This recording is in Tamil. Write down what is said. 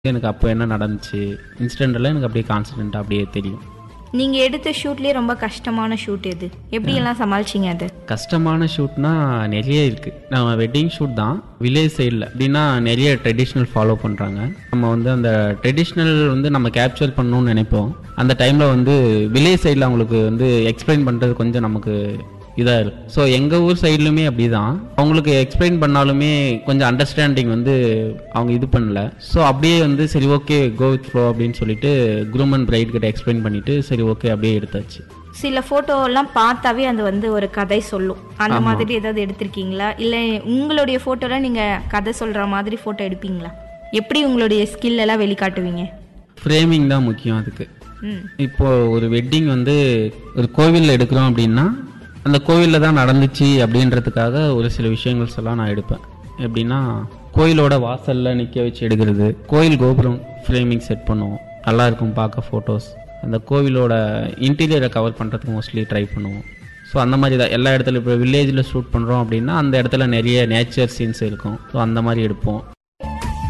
எனக்கு அப்போ என்ன நடந்துச்சு இன்சிடென்ட் எல்லாம் எனக்கு அப்படியே கான்சிடென்ட்டாக அப்படியே தெரியும் நீங்க எடுத்த ஷூட்லயே ரொம்ப கஷ்டமான ஷூட் எது எப்படி எல்லாம் சமாளிச்சீங்க அது கஷ்டமான ஷூட்னா நிறைய இருக்குது நம்ம வெட்டிங் ஷூட் தான் வில்லேஜ் சைடில் அப்படின்னா நிறைய ட்ரெடிஷ்னல் ஃபாலோ பண்ணுறாங்க நம்ம வந்து அந்த ட்ரெடிஷ்னல் வந்து நம்ம கேப்சர் பண்ணணும்னு நினைப்போம் அந்த டைமில் வந்து வில்லேஜ் சைடில் அவங்களுக்கு வந்து எக்ஸ்பிளைன் பண்ணுறது கொஞ்சம் நமக்கு இதாக இருக்கும் ஸோ எங்கள் ஊர் சைட்லுமே அப்படி தான் அவங்களுக்கு எக்ஸ்பிளைன் பண்ணாலுமே கொஞ்சம் அண்டர்ஸ்டாண்டிங் வந்து அவங்க இது பண்ணல ஸோ அப்படியே வந்து சரி ஓகே கோ வித் ஃப்ளோ அப்படின்னு சொல்லிட்டு குரூம் அண்ட் பிரைட் கிட்ட எக்ஸ்பிளைன் பண்ணிட்டு சரி ஓகே அப்படியே எடுத்தாச்சு சில போட்டோ எல்லாம் பார்த்தாவே அது வந்து ஒரு கதை சொல்லும் அந்த மாதிரி ஏதாவது எடுத்திருக்கீங்களா இல்ல உங்களுடைய போட்டோல நீங்க கதை சொல்ற மாதிரி போட்டோ எடுப்பீங்களா எப்படி உங்களுடைய ஸ்கில் எல்லாம் வெளிக்காட்டுவீங்க ஃப்ரேமிங் தான் முக்கியம் அதுக்கு ம் இப்போ ஒரு வெட்டிங் வந்து ஒரு கோவிலில் எடுக்கிறோம் அப்படின்னா அந்த கோவிலில் தான் நடந்துச்சு அப்படின்றதுக்காக ஒரு சில விஷயங்கள்ஸ் எல்லாம் நான் எடுப்பேன் எப்படின்னா கோயிலோட வாசலில் நிற்க வச்சு எடுக்கிறது கோயில் கோபுரம் ஃப்ரேமிங் செட் பண்ணுவோம் நல்லா இருக்கும் பார்க்க ஃபோட்டோஸ் அந்த கோவிலோட இன்டீரியரை கவர் பண்ணுறதுக்கு மோஸ்ட்லி ட்ரை பண்ணுவோம் ஸோ அந்த மாதிரி தான் எல்லா இடத்துல இப்போ வில்லேஜில் ஷூட் பண்ணுறோம் அப்படின்னா அந்த இடத்துல நிறைய நேச்சர் சீன்ஸ் இருக்கும் ஸோ அந்த மாதிரி எடுப்போம்